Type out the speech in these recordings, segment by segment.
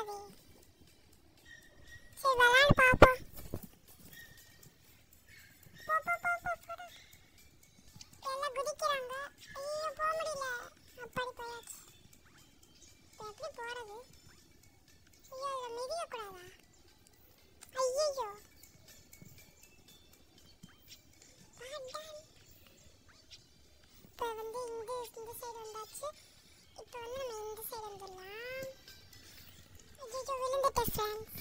போறதே சரி விளையாடு பாப்போம் போ போ போ போ போடா. எல்லாம் குதிக்கிறாங்க ஐயோ போக முடியல அப்பாடி போயாச்சு இப்போ எப்படி போறது ஐயோ இதில் மிதியக்கூடாதா ஐயோ இப்போ வந்து இங்க இந்த சைடு வந்தாச்சு இப்போ வந்து நம்ம இந்த சைடு வந்துடலாம் ஐயோ விழுந்துட்டேன் ஃப்ரெண்ட்ஸ்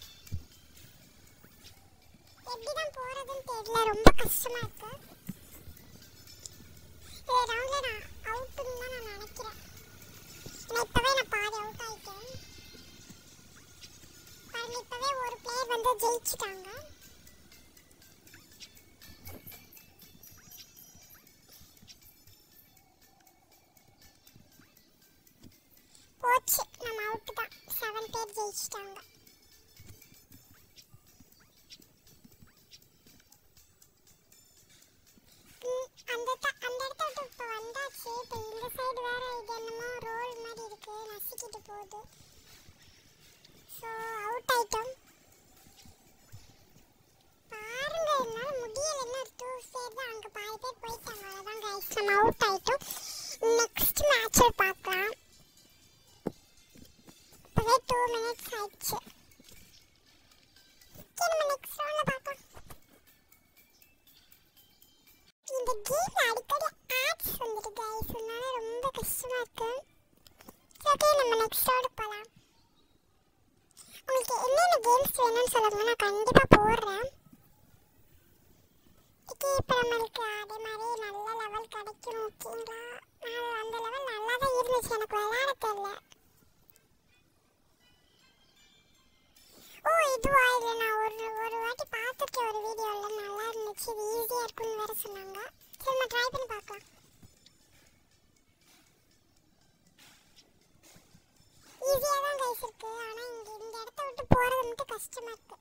எப்படி தான் போகிறதுன்னு தெரியல ரொம்ப கஷ்டமாக இருக்கு இந்த ரவுண்டில் நான் அவுட்டுன்னு தான் நான் நினைக்கிறேன் ஏன்னா இப்போவே நான் பாதி அவுட் ஆயிட்டேன் பாருங்க இப்போவே ஒரு பிளேயர் வந்து ஜெயிச்சிட்டாங்க போச்சு நம்ம அவுட்டு தான் செவன் பேர் ஜெயிச்சிட்டாங்க ம், அந்த த- அந்த இடத்த விட்டு இப்போ வந்தாச்சு இப்போ இந்த சைடு வேற இது என்னமோ ரோல் மாதிரி இருக்கு நசுக்கிட்டு போகுது ஸோ அவுட் ஆயிட்டோம் பாருங்க என்னால் முடியல என்ன ஒரு டூ பேர் தான் அங்கே பாதி பேர் போயிட்டாங்க அவ்வளோதான் கைஸ் நம்ம அவுட் ஆயிட்டோம் நெக்ஸ்ட் மேட்சில் பார்க்கலாம் இப்போவே டூ மினிட்ஸ் ஆயிடுச்சு Okay, நம்ம நெக்ஸ்ட் ரவுண்டில் பார்க்கலாம் இந்த கேம்ல அடிக்கடி ஆட்ஸ் வந்துட்டு கைஸ் அதனால ரொம்ப கஷ்டமா இருக்கு ஓகே நம்ம நெக்ஸ்ட் ரோடு போகலாம் உங்களுக்கு என்னென்ன கேம்ஸ் வேணும்னு சொல்லுங்க நான் கண்டிப்பாக போடுறேன் ஓகே இப்போ நம்மளுக்கு அதே மாதிரி நல்ல லெவல் கிடைக்கும் ஓகேங்களா நான் அந்த லெவல் நல்லா தான் இருந்துச்சு எனக்கு விளையாட தெரியல ஓ இதுவா இல்லை நான் ஒரு ஒரு வாட்டி பார்த்துருக்கேன் ஒரு வீடியோவில் நல்லா இருந்துச்சு இது ஈஸியாக இருக்கும்னு வேற சொன்னாங்க சரி நம்ம ட்ரை பண்ணி பார்க்கலாம் ஈஸியாக தான் கைஸ் இருக்கு ஆனால் இங்கே இந்த இடத்த விட்டு போகிறது மட்டும் கஷ்டமாக இருக்கு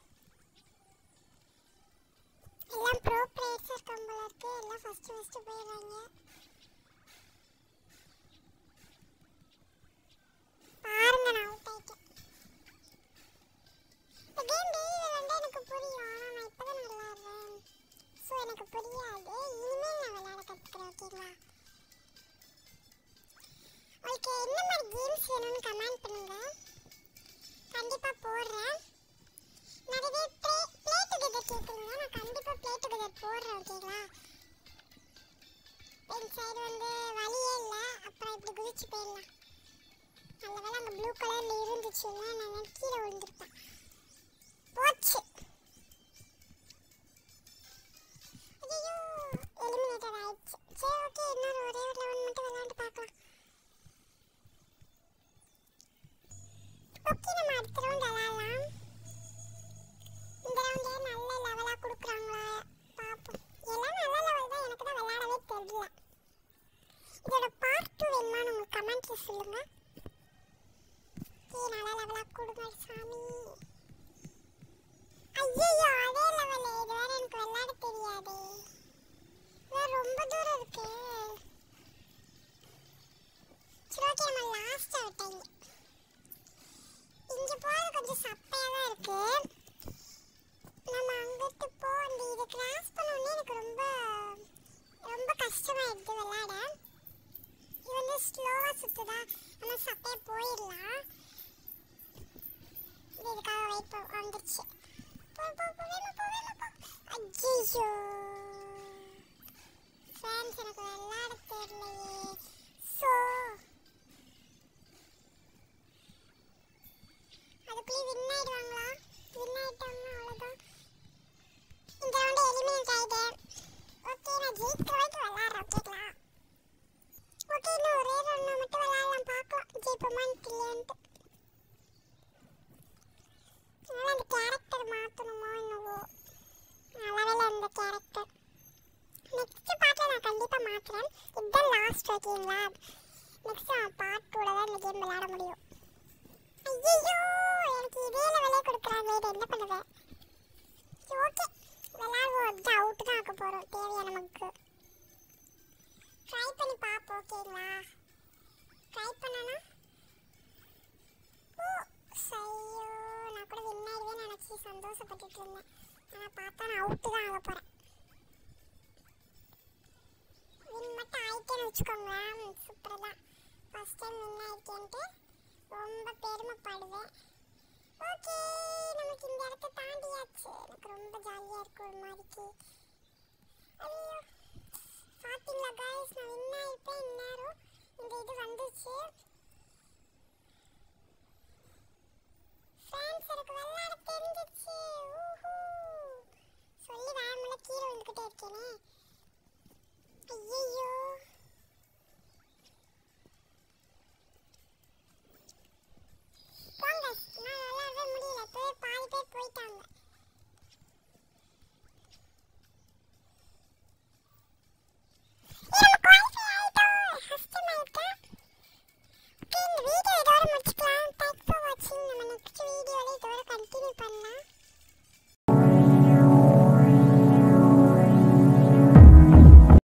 எல்லாம் ப்ரோ பிளேயர்ஸ் இருக்காங்க போல இருக்கு எல்லாம் ஃபஸ்ட்டு ஃபஸ்ட்டு போயிடுறாங்க பாருங்க நான் அவுட் ஆயிட்டேன் இந்த கேம் டெய்லி விளையாண்டா எனக்கு புரியும் ஆனால் நான் இப்போ தான் விளையாடுறேன் ஸோ எனக்கு புரியாது இனிமேல் நான் விளையாட கற்றுக்குறேன் ஓகேங்களா உங்களுக்கு என்ன மாதிரி கேம்ஸ் வேணும்னு கமெண்ட் பண்ணுங்க கண்டிப்பாக போடுறேன் நிறைய பேர் ப்ளே ப்ளே டுகெதர் கேட்குறீங்க நான் கண்டிப்பாக ப்ளே டுகெதர் போடுறேன் ஓகேங்களா என் சைடு வந்து வழியே இல்லை அப்புறம் இப்படி குதிச்சு போயிடலாம் நல்ல வேளை அங்கே ப்ளூ கலரில் இருந்துச்சுன்னா நான் கீழே விழுந்திருப்பேன் போச்சு ஐயோ எலிமினேட்டட் ஆயிடுச்சு சரி ஓகே இன்னொரு ஒரே ஒரு லெவன் மட்டும் விளையாண்டு பார்க்கலாம் ஓகே நம்ம அடுத்த ரவுண்ட் விளையாடலாம் இந்த ரவுண்டே நல்ல லெவலாக கொடுக்குறாங்களா பார்ப்போம் எல்லாம் நல்ல லெவல் தான் எனக்கு தான் விளையாடவே தெரியல இதோட பார்ட் டூ வேணுமான்னு உங்களுக்கு கமெண்ட்ல சொல்லுங்க ஓகே நல்ல லெவலாக கொடுங்க சாமி ஐயோ அதே லெவல் இது வேற எனக்கு விளையாட தெரியாதே இது ரொம்ப தூரம் இருக்கு சரி ஓகே நம்ம லாஸ்ட் விட்டாங்க இங்க போறது கொஞ்சம் சப்பையா தான் இருக்கு நம்ம அங்கிட்டு போ அந்த இதை கிராஸ் பண்ண உடனே எனக்கு ரொம்ப ரொம்ப கஷ்டமாயிடுது விளையாட இது வந்து ஸ்லோவா சுத்துதா ஆனால் சப்பையா போயிடலாம் இது இதுக்காக வெயிட் போ வந்துருச்சு போ போ போ வேமா போ வேமா போ ஐயோ ஃப்ரெண்ட்ஸ் எனக்கு விளையாட தெரியலையே ஸோ அதுக்குள்ளே வின் ஆயிடுவாங்களா வின் ஆயிட்டாங்கன்னா அவ்வளோதான் இந்த ரவுண்டு எலிமினேட் ஆயிட்டேன் ஓகே நான் ஜெயிக்கிற வரைக்கும் விளையாடுறேன் ஓகேங்களா ஓகே இன்னும் ஒரே ரவுண்ட் மட்டும் விளையாடலாம் பார்க்கலாம் ஜெயிப்போமான்னு இல்லையான்ட்டு அதனால அந்த கேரக்டர் மாற்றணுமோ என்னவோ நல்ல வேலை அந்த கேரக்டர் நெக்ஸ்ட் பார்ட்டில் நான் கண்டிப்பாக மாற்றுறேன் இதுதான் லாஸ்ட் ஓகேங்களா நெக்ஸ்ட் நான் பார்ட் டூவில் தான் இந்த கேம் விளையாட முடியும் ஐயோ எனக்கு இதே லெவலே கொடுக்குறாங்க இது என்ன பண்ணுவேன் ஓகே விளையாடுவோம் அப்படியே அவுட்டு தான் ஆக்க போகிறோம் தேவையா நமக்கு ட்ரை பண்ணி பார்ப்போம் ஓகேங்களா ட்ரை பண்ணனா ஓ சந்தோஷப்பட்டுட்டு இருந்தேன் ஆனால் பார்த்தா நான் அவுட்டு தான் ஆக போகிறேன் வின் மட்டும் ஆயிட்டேன்னு வச்சுக்கோங்களேன் சூப்பர் தான் ஃபர்ஸ்ட் டைம் வின் ஆயிட்டேன்ட்டு ரொம்ப பெருமைப்படுவேன் ஓகே நமக்கு இந்த இடத்த தாண்டியாச்சு எனக்கு ரொம்ப ஜாலியாக இருக்கு ஒரு மாதிரிக்கு ஐயோ பார்த்தீங்களா காய்ஸ் நான் வின் ஆயிருப்பேன் இந்நேரம் இந்த இது வந்துச்சு ஃப்ரெண்ட்ஸ் எனக்கு விளையாட தெரிஞ்சிச்சு ஊஹூ சொல்லி வேணும்ல கீழே விழுந்துக்கிட்டே இருக்கேனே ஐயையோ